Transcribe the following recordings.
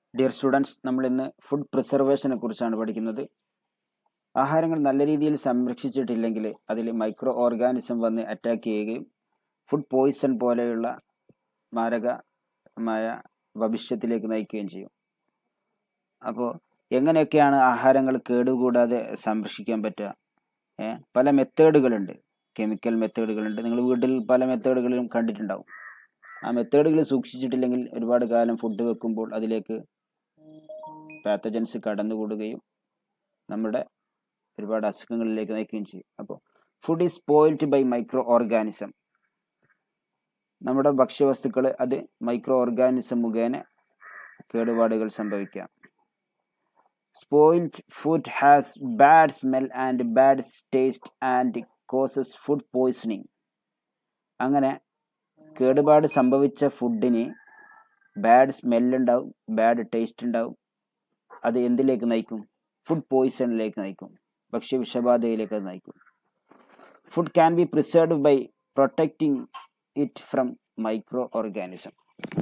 dear students നമ്മൾ ഇന്ന് food പ്രിസർവേഷനെ കുറിച്ചാണ് പഠിക്കുന്നത് ആഹാരങ്ങൾ നല്ല രീതിയിൽ സംരക്ഷിച്ചിട്ടില്ലെങ്കിൽ അതിൽ മൈക്രോ ഓർഗാനിസം വന്ന് അറ്റാക്ക് ചെയ്യുകയും ഫുഡ് പോയിസൺ പോലെയുള്ള മാരകമായ ഭവിഷ്യത്തിലേക്ക് നയിക്കുകയും ചെയ്യും അപ്പോൾ എങ്ങനെയൊക്കെയാണ് ആഹാരങ്ങൾ കേടുകൂടാതെ സംരക്ഷിക്കാൻ പറ്റുക ഏ പല മെത്തേഡുകളുണ്ട് കെമിക്കൽ മെത്തേഡുകളുണ്ട് നിങ്ങൾ വീട്ടിൽ പല മെത്തേഡുകളിലും കണ്ടിട്ടുണ്ടാവും ആ മെത്തേഡുകൾ സൂക്ഷിച്ചിട്ടില്ലെങ്കിൽ ഒരുപാട് കാലം ഫുഡ് വെക്കുമ്പോൾ അതിലേക്ക് പാത്തജൻസ് കടന്നുകൂടുകയും നമ്മുടെ ഒരുപാട് അസുഖങ്ങളിലേക്ക് നയിക്കുകയും ചെയ്യും അപ്പോൾ food is spoiled by micro organism നമ്മുടെ ഭക്ഷ്യവസ്തുക്കൾ അത് മൈക്രോ ഓർഗാനിസം മുഖേന കേടുപാടുകൾ സംഭവിക്കാം spoiled food has bad smell and bad taste and causes food poisoning അങ്ങനെ കേടുപാട് സംഭവിച്ച ഫുഡിന് ബാഡ് സ്മെല്ലുണ്ടാവും ബാഡ് ടേസ്റ്റ് ഉണ്ടാവും അത് എന്തിലേക്ക് നയിക്കും ഫുഡ് പോയിസണിലേക്ക് നയിക്കും ഭക്ഷ്യവിഷബാധയിലേക്ക് അത് നയിക്കും food can be preserved by protecting it from micro organism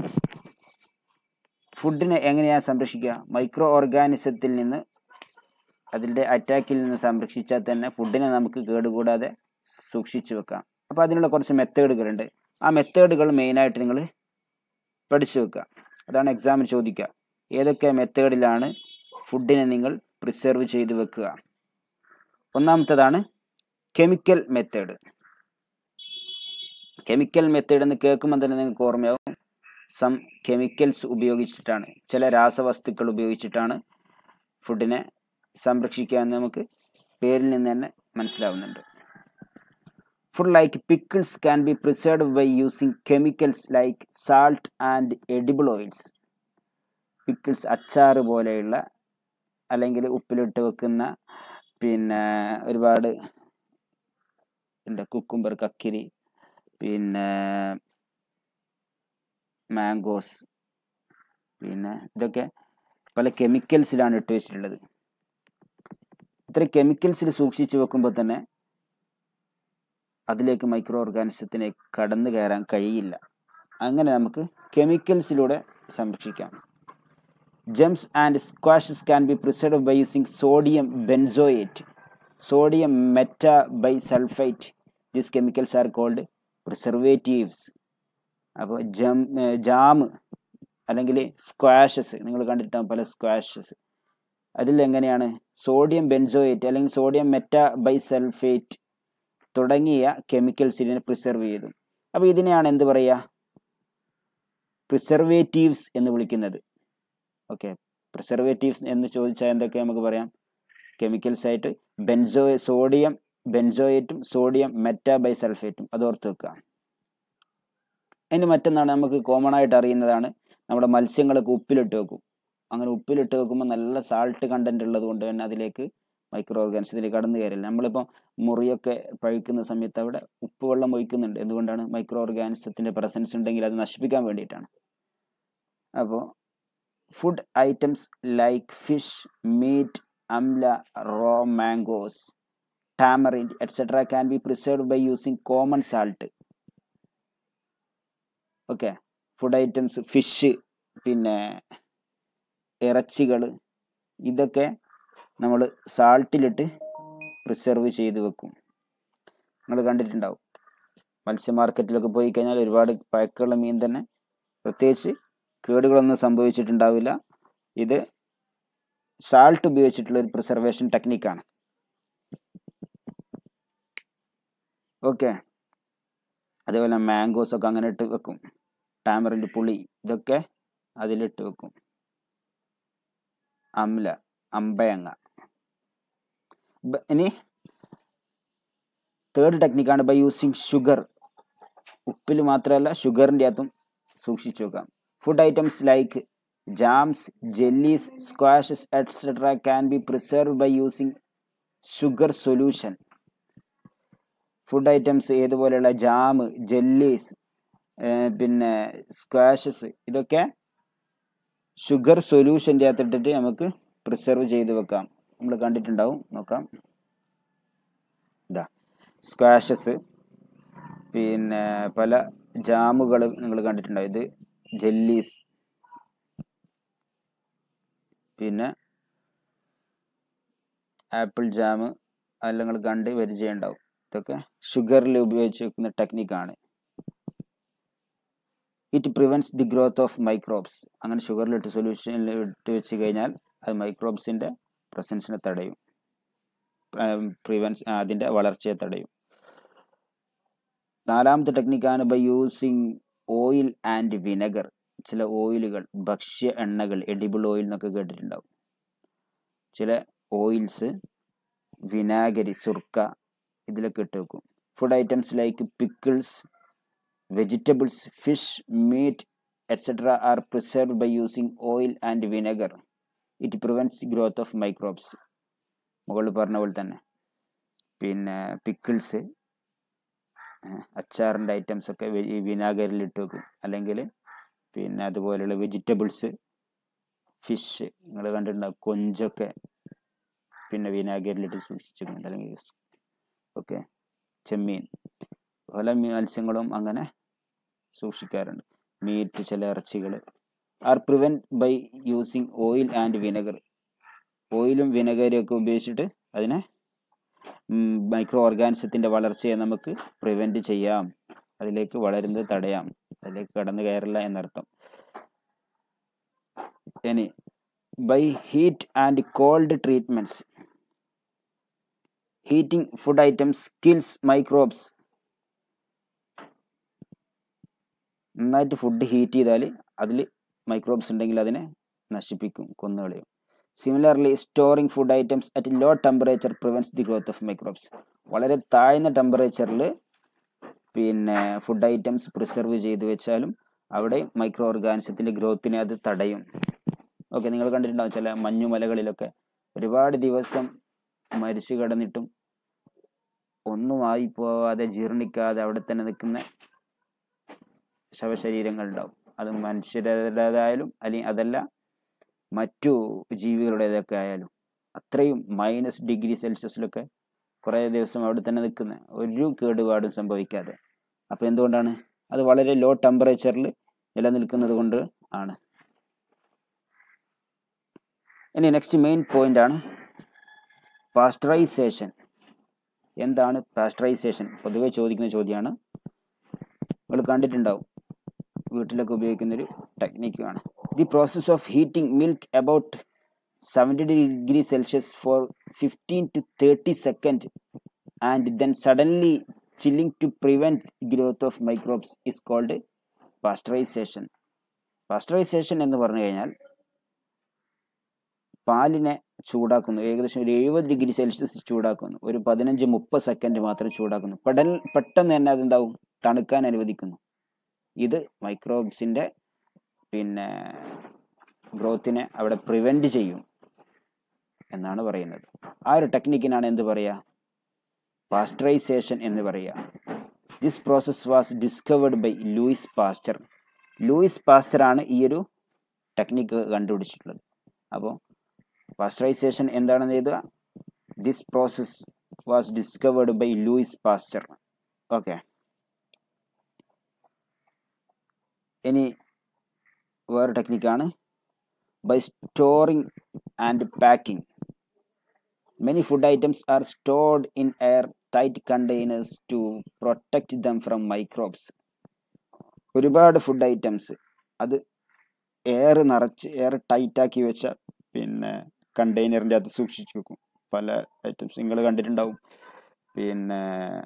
ഫുഡിനെ എങ്ങനെയാണ് സംരക്ഷിക്കുക മൈക്രോ ഓർഗാനിസത്തിൽ നിന്ന് അതിൻ്റെ അറ്റാക്കിൽ നിന്ന് സംരക്ഷിച്ചാൽ തന്നെ ഫുഡിനെ നമുക്ക് കേടുകൂടാതെ സൂക്ഷിച്ചു വെക്കാം അപ്പോൾ അതിനുള്ള കുറച്ച് മെത്തേഡുകളുണ്ട് ആ മെത്തേഡുകൾ മെയിനായിട്ട് നിങ്ങൾ പഠിച്ചു വെക്കുക അതാണ് എക്സാമിന് ചോദിക്കുക ഏതൊക്കെ മെത്തേഡിലാണ് ഫുഡിനെ നിങ്ങൾ പ്രിസർവ് ചെയ്ത് വെക്കുക ഒന്നാമത്തേതാണ് കെമിക്കൽ മെത്തേഡ് കെമിക്കൽ മെത്തേഡ് എന്ന് കേൾക്കുമ്പോൾ തന്നെ നിങ്ങൾക്ക് ഓർമ്മയാവും സം കെമിക്കൽസ് ഉപയോഗിച്ചിട്ടാണ് ചില രാസവസ്തുക്കൾ ഉപയോഗിച്ചിട്ടാണ് ഫുഡിനെ സംരക്ഷിക്കുക എന്ന് നമുക്ക് പേരിൽ നിന്ന് തന്നെ മനസ്സിലാവുന്നുണ്ട് food like pickles can be preserved by using chemicals like salt and edible oils pickles അച്ചാറ് പോലെയുള്ള അല്ലെങ്കിൽ ഉപ്പിലിട്ട് വെക്കുന്ന പിന്നെ ഒരുപാട് ഉണ്ട് കുക്കുംബർ കക്കിരി പിന്നെ മാംഗോസ് പിന്നെ ഇതൊക്കെ പല കെമിക്കൽസിലാണ് ഇട്ട് വെച്ചിട്ടുള്ളത് ഇത്ര കെമിക്കൽസിൽ സൂക്ഷിച്ചു വെക്കുമ്പോൾ തന്നെ അതിലേക്ക് മൈക്രോ ഓർഗാനിസത്തിനെ കടന്നു കയറാൻ കഴിയില്ല അങ്ങനെ നമുക്ക് കെമിക്കൽസിലൂടെ സംരക്ഷിക്കാം jams and squashes can be preserve by using sodium benzoate sodium Meta metabisulphite these chemicals are called preservatives അപ്പോൾ ജം ജാം അല്ലെങ്കിൽ സ്ക്വാഷസ് നിങ്ങൾ കണ്ടിട്ടാവും പല സ്ക്വാഷസ് അതിൽ എങ്ങനെയാണ് സോഡിയം ബെൻസോയേറ്റ് അല്ലെങ്കിൽ സോഡിയം മെറ്റ ബൈ സൾഫേറ്റ് തുടങ്ങിയ കെമിക്കൽസ് ഇതിനെ പ്രിസർവ് ചെയ്തു അപ്പോൾ ഇതിനെയാണ് എന്ത് പറയുക പ്രിസർവേറ്റീവ്സ് എന്ന് വിളിക്കുന്നത് ഓക്കെ പ്രിസർവേറ്റീവ്സ് എന്ന് ചോദിച്ചാൽ എന്തൊക്കെ നമുക്ക് പറയാം കെമിക്കൽസ് ആയിട്ട് ബെൻസോ സോഡിയം ബെൻസോയേറ്റും സോഡിയം മെറ്റ ബൈ സൾഫേറ്റും അത് ഓർത്ത് വെക്കുക അതിന് മറ്റൊന്നാണ് നമുക്ക് കോമൺ ആയിട്ട് അറിയുന്നതാണ് നമ്മുടെ മത്സ്യങ്ങളൊക്കെ ഉപ്പിലിട്ട് വെക്കും അങ്ങനെ ഉപ്പിലിട്ട് വെക്കുമ്പോൾ നല്ല സാൾട്ട് കണ്ടന്റ് ഉള്ളത് കൊണ്ട് തന്നെ അതിലേക്ക് മൈക്രോ ഓർഗാനിസത്തിലേക്ക് കടന്നു കയറില്ല നമ്മളിപ്പോൾ മുറിയൊക്കെ പഴിക്കുന്ന സമയത്ത് അവിടെ ഉപ്പ് വെള്ളം ഒഴിക്കുന്നുണ്ട് എന്തുകൊണ്ടാണ് മൈക്രോ ഓർഗാനിസത്തിൻ്റെ പ്രസൻസ് ഉണ്ടെങ്കിൽ അത് നശിപ്പിക്കാൻ വേണ്ടിയിട്ടാണ് അപ്പോൾ food items like fish meat amla raw mangoes tamarind etcetera can be preserved by using common salt okay food items fish പിന്നെ ഇറച്ചികൾ ഇതൊക്കെ നമ്മൾ സാൾട്ടിലിട്ട് പ്രിസർവ് ചെയ്ത് വെക്കും നിങ്ങൾ കണ്ടിട്ടുണ്ടാവും മത്സ്യ മാർക്കറ്റിലൊക്കെ പോയി കഴിഞ്ഞാൽ ഒരുപാട് പഴക്കമുള്ള മീൻ തന്നെ പ്രത്യേകിച്ച് കേടുകളൊന്നും സംഭവിച്ചിട്ടുണ്ടാവില്ല ഇത് സാൾട്ട് ഉപയോഗിച്ചിട്ടുള്ള ഒരു പ്രിസർവേഷൻ ടെക്നിക്കാണ് ഓക്കെ അതേപോലെ മാംഗോസ് ഒക്കെ അങ്ങനെ ഇട്ട് വെക്കും ടാമറിൻ്റെ പുളി ഇതൊക്കെ അതിലിട്ട് വെക്കും അമ്ല അമ്പയങ്ങ ഇനി തേർഡ് ടെക്നിക്കാണ് ബൈ യൂസിങ് ഷുഗർ ഉപ്പിൽ മാത്രമല്ല ഷുഗറിൻ്റെ അകത്തും സൂക്ഷിച്ചു വെക്കാം food items like jams jellies squashes etcetera can be preserve by using sugar solution food items ഏതുപോലെയുള്ള ജാം ജെല്ലീസ് പിന്നെ സ്ക്വാഷസ് ഇതൊക്കെ ഷുഗർ സൊല്യൂഷൻ്റെ അകത്തിട്ടിട്ട് നമുക്ക് പ്രിസർവ് ചെയ്ത് വെക്കാം നമ്മൾ കണ്ടിട്ടുണ്ടാവും നോക്കാം ഇതാ സ്ക്വാഷസ് പിന്നെ പല ജാമുകൾ നിങ്ങൾ കണ്ടിട്ടുണ്ടാവും ഇത് ജെല്ലീസ് പിന്നെ ആപ്പിൾ ജാം അതെല്ലാം നിങ്ങൾ കണ്ട് പരിചയം ഉണ്ടാവും ഇതൊക്കെ ഷുഗറിൽ ഉപയോഗിച്ച് വെക്കുന്ന ടെക്നിക്കാണ് it prevents the growth of microbes അങ്ങനെ ഷുഗറിലിട്ട് സൊല്യൂഷനിൽ ഇട്ട് വെച്ച് കഴിഞ്ഞാൽ അത് മൈക്രോബ്സിൻ്റെ പ്രസൻസിനെ തടയും പ്രിവെൻസ് അതിൻ്റെ വളർച്ചയെ തടയും നാലാമത്തെ ടെക്നിക്കാണ് by using oil and vinegar ചില ഓയിലുകൾ ഭക്ഷ്യ എണ്ണകൾ എഡിബിൾ ഓയിൽ എന്നൊക്കെ കേട്ടിട്ടുണ്ടാവും ചില ഓയിൽസ് വിനാഗരി സുർക്ക ഇതിലൊക്കെ ഇട്ട് വെക്കും food items like pickles vegetables fish meat etcetera are preserve by using oil and vinegar it prevents growth of microbes മുകളിൽ പറഞ്ഞ പോലെ തന്നെ പിന്നെ പിക്കിൾസ് അച്ചാറിൻ്റെ ഐറ്റംസ് ഒക്കെ ഈ വിനാഗരിൽ ഇട്ട് വെക്കും അല്ലെങ്കിൽ പിന്നെ അതുപോലെയുള്ള വെജിറ്റബിൾസ് ഫിഷ് നിങ്ങൾ കണ്ടിട്ടുണ്ടാവും കൊഞ്ചൊക്കെ പിന്നെ വിനാഗരിലിട്ട് സൂക്ഷിച്ചിട്ടുണ്ട് അല്ലെങ്കിൽ ഓക്കെ ചെമ്മീൻ പല മത്സ്യങ്ങളും അങ്ങനെ സൂക്ഷിക്കാറുണ്ട് മീറ്റ് ചില ഇറച്ചികൾ are prevent by using oil and vinegar ഓയിലും വിനെഗരും ഒക്കെ ഉപയോഗിച്ചിട്ട് അതിനെ മൈക്രോ ഓർഗാനിസത്തിൻ്റെ വളർച്ചയെ നമുക്ക് പ്രിവെൻറ്റ് ചെയ്യാം അതിലേക്ക് വളരുന്നത് തടയാം അതിലേക്ക് കടന്നു കയറില്ല എന്നർത്ഥം ഇനി by heat and cold treatments heating food items kills microbes നന്നായിട്ട് ഫുഡ് ഹീറ്റ് ചെയ്താൽ അതിൽ മൈക്രോബ്സ് ഉണ്ടെങ്കിൽ അതിനെ നശിപ്പിക്കും കൊന്നുകളയും similarly storing food items at low temperature prevents the growth of microbes വളരെ താഴ്ന്ന ടെമ്പറേച്ചറിൽ പിന്നെ ഫുഡ് ഐറ്റംസ് പ്രിസർവ് ചെയ്ത് വെച്ചാലും അവിടെ മൈക്രോ ഓർഗാനിസത്തിൻ്റെ ഗ്രോത്തിനെ അത് തടയും ഓക്കെ നിങ്ങൾ കണ്ടിട്ടുണ്ടാവും ചില മഞ്ഞുമലകളിലൊക്കെ ഒരുപാട് ദിവസം മരിച്ചു കിടന്നിട്ടും ഒന്നും ആയി പോവാതെ ജീർണിക്കാതെ അവിടെ തന്നെ നിൽക്കുന്ന ശവശരീരങ്ങൾ ഉണ്ടാവും അത് മനുഷ്യരുടേതായാലും അല്ലെങ്കിൽ അതല്ല മറ്റു ജീവികളുടേതൊക്കെ ആയാലും അത്രയും മൈനസ് ഡിഗ്രി സെൽഷ്യസിലൊക്കെ കുറേ ദിവസം അവിടെ തന്നെ നിൽക്കുന്ന ഒരു കേടുപാടും സംഭവിക്കാതെ അപ്പോൾ എന്തുകൊണ്ടാണ് അത് വളരെ ലോ ടെമ്പറേച്ചറിൽ നിലനിൽക്കുന്നത് കൊണ്ട് ആണ് ഇനി നെക്സ്റ്റ് മെയിൻ പോയിന്റ് ആണ് പാസ്റ്ററൈസേഷൻ എന്താണ് പാസ്റ്ററൈസേഷൻ പൊതുവെ ചോദിക്കുന്ന ചോദ്യമാണ് നിങ്ങൾ കണ്ടിട്ടുണ്ടാവും വീട്ടിലൊക്കെ ഉപയോഗിക്കുന്നൊരു ടെക്നിക്കാണ് the process of heating milk about seventy degree Celsius for fifteen to thirty second and then suddenly chilling to prevent growth of microbes is called pasteurisation pasteurisation എന്ന് പറഞ്ഞു കഴിഞ്ഞാൽ പാലിനെ ചൂടാക്കുന്നു ഏകദേശം ഒരു എഴുപത് ഡിഗ്രി സെൽഷ്യസ് ചൂടാക്കുന്നു ഒരു പതിനഞ്ച് മുപ്പത് സെക്കൻഡ് മാത്രം ചൂടാക്കുന്നു പെടൽ പെട്ടെന്ന് തന്നെ അതെന്താവും തണുക്കാൻ അനുവദിക്കുന്നു ഇത് മൈക്രോബ്സിൻ്റെ പിന്നെ ഗ്രോത്തിനെ അവിടെ പ്രിവെൻറ്റ് ചെയ്യും എന്നാണ് പറയുന്നത് ആ ഒരു ടെക്നിക്കിനാണ് എന്ത് പറയുക പാസ്റ്ററൈസേഷൻ എന്ന് പറയുക this process was discovered by Louis Pasteur Louis പാസ്റ്ററാണ് ഈ ഒരു ടെക്നിക്ക് കണ്ടുപിടിച്ചിട്ടുള്ളത് അപ്പോൾ പാസ്റ്ററൈസേഷൻ എന്താണെന്ന് എഴുതുക this process was discovered by Louis Pasteur okay ഇനി വേറെ ടെക്നിക്കാണ് by storing and packing many food items are stored in airtight containers to protect them from microbes ഒരുപാട് ഫുഡ് ഐറ്റംസ് അത് എയർ നിറച്ച് എയർ ടൈറ്റാക്കി വെച്ച പിന്നെ കണ്ടെയ്നറിൻ്റെ അകത്ത് സൂക്ഷിച്ചു വെക്കും പല ഐറ്റംസ് നിങ്ങൾ കണ്ടിട്ടുണ്ടാവും പിന്നെ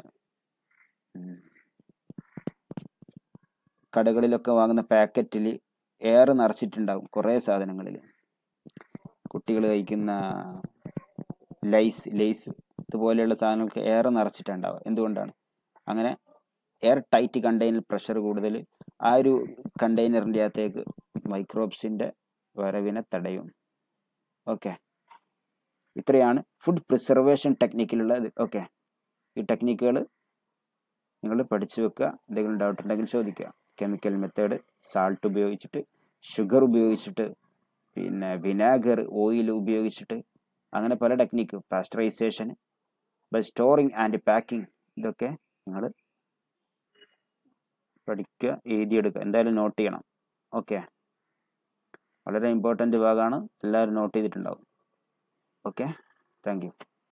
കടകളിലൊക്കെ വാങ്ങുന്ന പാക്കറ്റിൽ എയർ നിറച്ചിട്ടുണ്ടാവും കുറേ സാധനങ്ങളിൽ കുട്ടികൾ കഴിക്കുന്ന ലൈസ് ലേസ് ഇതുപോലെയുള്ള സാധനങ്ങൾക്ക് എയർ നിറച്ചിട്ടുണ്ടാവുക എന്തുകൊണ്ടാണ് അങ്ങനെ എയർ ടൈറ്റ് കണ്ടെയ്നർ പ്രഷർ കൂടുതൽ ആ ഒരു കണ്ടെയ്നറിൻ്റെ അകത്തേക്ക് മൈക്രോബ്സിൻ്റെ വരവിനെ തടയും ഓക്കെ ഇത്രയാണ് ഫുഡ് പ്രിസർവേഷൻ ടെക്നിക്കിലുള്ളത് ഓക്കെ ഈ ടെക്നിക്കുകൾ നിങ്ങൾ പഠിച്ചു വെക്കുക എന്തെങ്കിലും ഡൗട്ട് ഉണ്ടെങ്കിൽ ചോദിക്കുക കെമിക്കൽ മെത്തേഡ് സാൾട്ട് ഉപയോഗിച്ചിട്ട് ഷുഗർ ഉപയോഗിച്ചിട്ട് പിന്നെ വിനാഗർ ഓയിൽ ഉപയോഗിച്ചിട്ട് അങ്ങനെ പല technique pasteurisation by storing and packing ഇതൊക്കെ നിങ്ങൾ പഠിക്കുക എഴുതിയെടുക്കുക എന്തായാലും നോട്ട് ചെയ്യണം ഓക്കെ വളരെ ഇമ്പോർട്ടൻ്റ് ഭാഗമാണ് എല്ലാവരും നോട്ട് ചെയ്തിട്ടുണ്ടാവും ഓക്കെ താങ്ക് യു